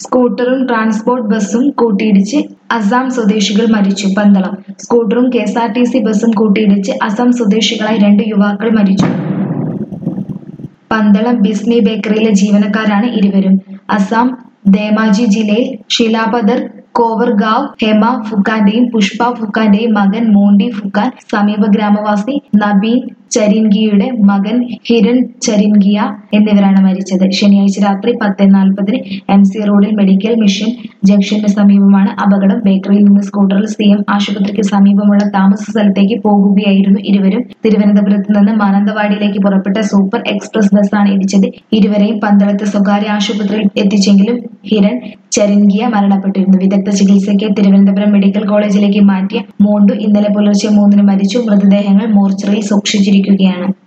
സ്കൂട്ടറും transport ബസ്സും കൂട്ടിയിടിച്ച് അസം സ്വദേശികൾ മരിച്ചു പന്തളം സ്കൂട്ടറും K S R T C ബസ്സും കൂട്ടിയിടിച്ച് അസം സ്വദേശികളായ രണ്ട് യുവാക്കൾ മരിച്ചു പന്തളം ബിസ്മി ബേക്കറിയിലെ ജീവനക്കാരാണ് ഇരുവരും അസം ധേമാജി ജില്ലയിൽ ഷിലാപദർ കോവർഗാവ് ഹെമ ഫുക്കാന്റെയും പുഷ്പ ഫുക്കാന്റെയും മകൻ മോണ്ടി ഫുക്കാൻ സമീപ ഗ്രാമവാസി നബീൻ ചരിൻഗിയുടെ മകൻ ഹിരൺ ചരിൻഗിയ എന്നിവരാണ് മരിച്ചത് ശനിയാഴ്ച രാത്രി പത്ത് നാൽപ്പതിന് എം സി റോഡിൽ മെഡിക്കൽ മിഷൻ ജംഗ്ഷന് സമീപമാണ് അപകടം ബേക്കറിയിൽ നിന്ന് സ്കൂട്ടറിൽ സി എം ആശുപത്രിക്ക് സമീപമുള്ള താമസ സ്ഥലത്തേക്ക് പോകുകയായിരുന്നു ഇരുവരും തിരുവനന്തപുരത്ത് നിന്ന് മാനന്തവാടിയിലേക്ക് പുറപ്പെട്ട സൂപ്പർ എക്സ്പ്രസ് ബസ്സാണ് ഇടിച്ചത് ഇരുവരെയും പന്തളത്ത് സ്വകാര്യ ആശുപത്രിയിൽ എത്തിച്ചെങ്കിലും ഹിരൺ ചരിൻഗിയ മരണപ്പെട്ടിരുന്നു വിദഗ്ധ ചികിത്സയ്ക്ക് തിരുവനന്തപുരം മെഡിക്കൽ കോളേജിലേക്ക് മാറ്റിയ മോണ്ടു ഇന്നലെ പുലർച്ചെ മൂന്നിന് മരിച്ചു മൃതദേഹങ്ങൾ മോർച്ചറിയിൽ സൂക്ഷിച്ചിരിക്കുകയാണ്